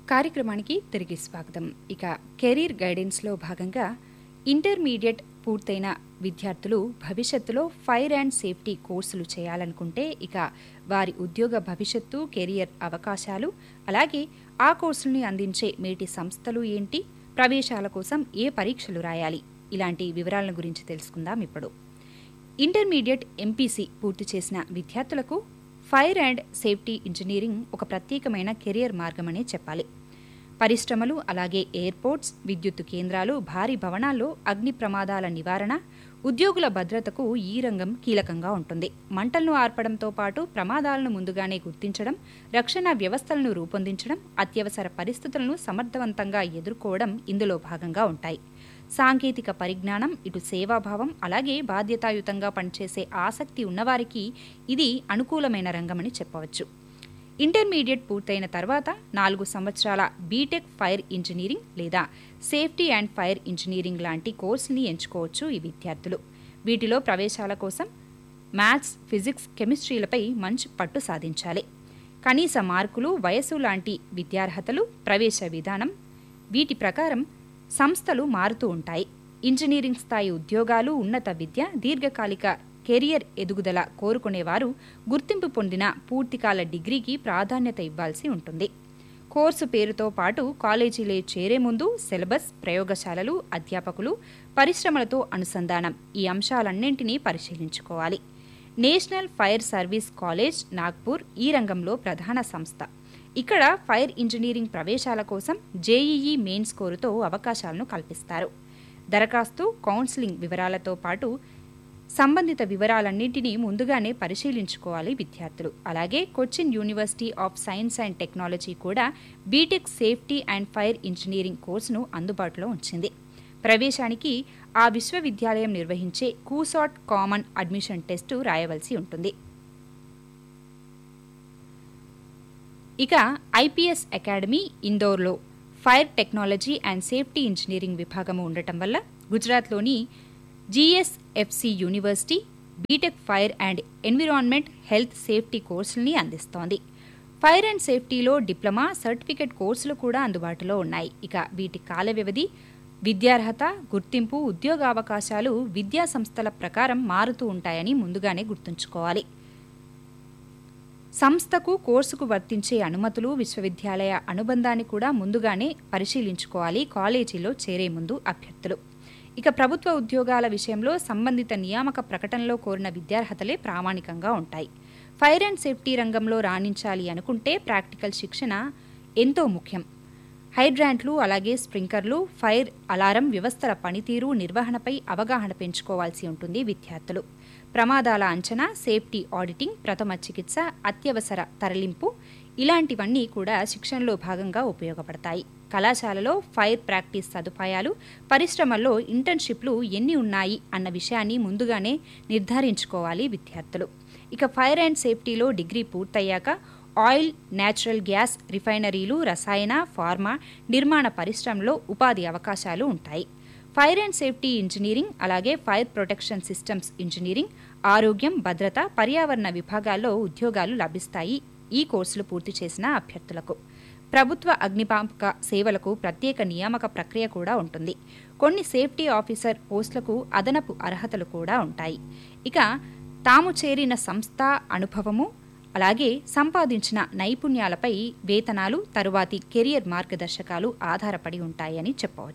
కార్యక్రమానికి తిరిగి స్వాగతం ఇక కెరీర్ గైడెన్స్లో భాగంగా ఇంటర్మీడియట్ పూర్తయిన విద్యార్థులు భవిష్యత్తులో ఫైర్ అండ్ సేఫ్టీ కోర్సులు చేయాలనుకుంటే ఇక వారి ఉద్యోగ భవిష్యత్తు కెరియర్ అవకాశాలు అలాగే ఆ కోర్సుల్ని అందించే మేటి సంస్థలు ఏంటి ప్రవేశాల కోసం ఏ పరీక్షలు రాయాలి ఇలాంటి వివరాలను గురించి తెలుసుకుందాం ఇప్పుడు ఇంటర్మీడియట్ ఎంపీసీ పూర్తి చేసిన విద్యార్థులకు ఫైర్ అండ్ సేఫ్టీ ఇంజనీరింగ్ ఒక ప్రత్యేకమైన కెరియర్ మార్గమనే చెప్పాలి పరిశ్రమలు అలాగే ఎయిర్పోర్ట్స్ విద్యుత్తు కేంద్రాలు భారీ భవనాల్లో అగ్ని ప్రమాదాల నివారణ ఉద్యోగుల భద్రతకు ఈ రంగం కీలకంగా ఉంటుంది మంటలను ఆర్పడంతో పాటు ప్రమాదాలను ముందుగానే గుర్తించడం రక్షణ వ్యవస్థలను రూపొందించడం అత్యవసర పరిస్థితులను సమర్థవంతంగా ఎదుర్కోవడం ఇందులో భాగంగా ఉంటాయి సాంకేతిక పరిజ్ఞానం ఇటు సేవాభావం అలాగే బాధ్యతాయుతంగా పనిచేసే ఆసక్తి ఉన్నవారికి ఇది అనుకూలమైన రంగమని చెప్పవచ్చు ఇంటర్మీడియట్ పూర్తయిన తర్వాత నాలుగు సంవత్సరాల బీటెక్ ఫైర్ ఇంజనీరింగ్ లేదా సేఫ్టీ అండ్ ఫైర్ ఇంజనీరింగ్ లాంటి కోర్సుని ఎంచుకోవచ్చు ఈ విద్యార్థులు వీటిలో ప్రవేశాల కోసం మ్యాథ్స్ ఫిజిక్స్ కెమిస్ట్రీలపై మంచి పట్టు సాధించాలి కనీస మార్కులు వయసు లాంటి విద్యార్హతలు ప్రవేశ విధానం వీటి ప్రకారం సంస్థలు మారుతూ ఉంటాయి ఇంజనీరింగ్ స్థాయి ఉద్యోగాలు ఉన్నత విద్య దీర్ఘకాలిక కెరియర్ ఎదుగుదల కోరుకునేవారు గుర్తింపు పొందిన పూర్తికాల డిగ్రీకి ప్రాధాన్యత ఇవ్వాల్సి ఉంటుంది కోర్సు పేరుతో పాటు కాలేజీలే చేరే ముందు సిలబస్ ప్రయోగశాలలు అధ్యాపకులు పరిశ్రమలతో అనుసంధానం ఈ అంశాలన్నింటినీ పరిశీలించుకోవాలి national fire service college Nagpur ఈ రంగంలో ప్రధాన సంస్థ ఇక్కడ ఫైర్ ఇంజనీరింగ్ ప్రవేశాల కోసం జేఈఈ మెయిన్ స్కోరుతో అవకాశాలను కల్పిస్తారు దరఖాస్తు కౌన్సిలింగ్ వివరాలతో పాటు సంబంధిత వివరాలన్నింటినీ ముందుగానే పరిశీలించుకోవాలి విద్యార్థులు అలాగే Cochin university of science and technology కూడా BTech safety and fire engineering కోర్సును అందుబాటులో ఉంచింది ప్రవేశానికి ఆ విశ్వవిద్యాలయం నిర్వహించే కూసాట్ కామన్ అడ్మిషన్ టెస్టు రాయవలసి ఉంటుంది ఇక ఐపీఎస్ అకాడమీ ఇందోర్లో fire technology and safety engineering విభాగము ఉండటం వల్ల గుజరాత్లోని GSFC university BTech fire and environment health safety కోర్సుల్ని అందిస్తోంది ఫైర్ అండ్ సేఫ్టీలో డిప్లొమా సర్టిఫికెట్ కోర్సులు కూడా అందుబాటులో ఉన్నాయి ఇక వీటి కాల వ్యవధి విద్యార్హత గుర్తింపు ఉద్యోగ అవకాశాలు విద్యా సంస్థల ప్రకారం మారుతూ ఉంటాయని ముందుగానే గుర్తుంచుకోవాలి సంస్థకు కోర్సుకు వర్తించే అనుమతులు విశ్వవిద్యాలయ అనుబంధాన్ని కూడా ముందుగానే పరిశీలించుకోవాలి కాలేజీలో చేరే ముందు అభ్యర్థులు ఇక ప్రభుత్వ ఉద్యోగాల విషయంలో సంబంధిత నియామక ప్రకటనలో కోరిన విద్యార్హతలే ప్రామాణికంగా ఉంటాయి ఫైర్ అండ్ సేఫ్టీ రంగంలో రాణించాలి అనుకుంటే ప్రాక్టికల్ శిక్షణ ఎంతో ముఖ్యం హైడ్రాంట్లు అలాగే స్ప్రింకర్లు ఫైర్ అలారం వ్యవస్థల పనితీరు నిర్వహణపై అవగాహన పెంచుకోవాల్సి ఉంటుంది విద్యార్థులు ప్రమాదాల అంచనా సేఫ్టీ ఆడిటింగ్ ప్రథమ చికిత్స అత్యవసర తరలింపు ఇలాంటివన్నీ కూడా శిక్షణలో భాగంగా ఉపయోగపడతాయి కళాశాలలో ఫైర్ ప్రాక్టీస్ సదుపాయాలు పరిశ్రమల్లో ఇంటర్న్షిప్లు ఎన్ని ఉన్నాయి అన్న విషయాన్ని ముందుగానే నిర్ధారించుకోవాలి విద్యార్థులు ఇక ఫైర్ అండ్ సేఫ్టీలో డిగ్రీ పూర్తయ్యాక ఆయిల్ నేచురల్ గ్యాస్ రిఫైనరీలు రసాయన ఫార్మా నిర్మాణ పరిశ్రమలో ఉపాధి అవకాశాలు ఉంటాయి ఫైర్ అండ్ సేఫ్టీ ఇంజనీరింగ్ అలాగే ఫైర్ ప్రొటెక్షన్ సిస్టమ్స్ ఇంజనీరింగ్ ఆరోగ్యం భద్రత పర్యావరణ విభాగాల్లో ఉద్యోగాలు లభిస్తాయి ఈ కోర్సులు పూర్తి చేసిన అభ్యర్థులకు ప్రభుత్వ అగ్నిపాపక సేవలకు ప్రత్యేక నియామక ప్రక్రియ కూడా ఉంటుంది కొన్ని సేఫ్టీ ఆఫీసర్ పోస్టులకు అదనపు అర్హతలు కూడా ఉంటాయి ఇక తాము చేరిన సంస్థ అనుభవము అలాగే సంపాదించిన నైపుణ్యాలపై వేతనాలు తరువాతి కెరియర్ మార్గదర్శకాలు ఆధారపడి ఉంటాయని చెప్పవచ్చు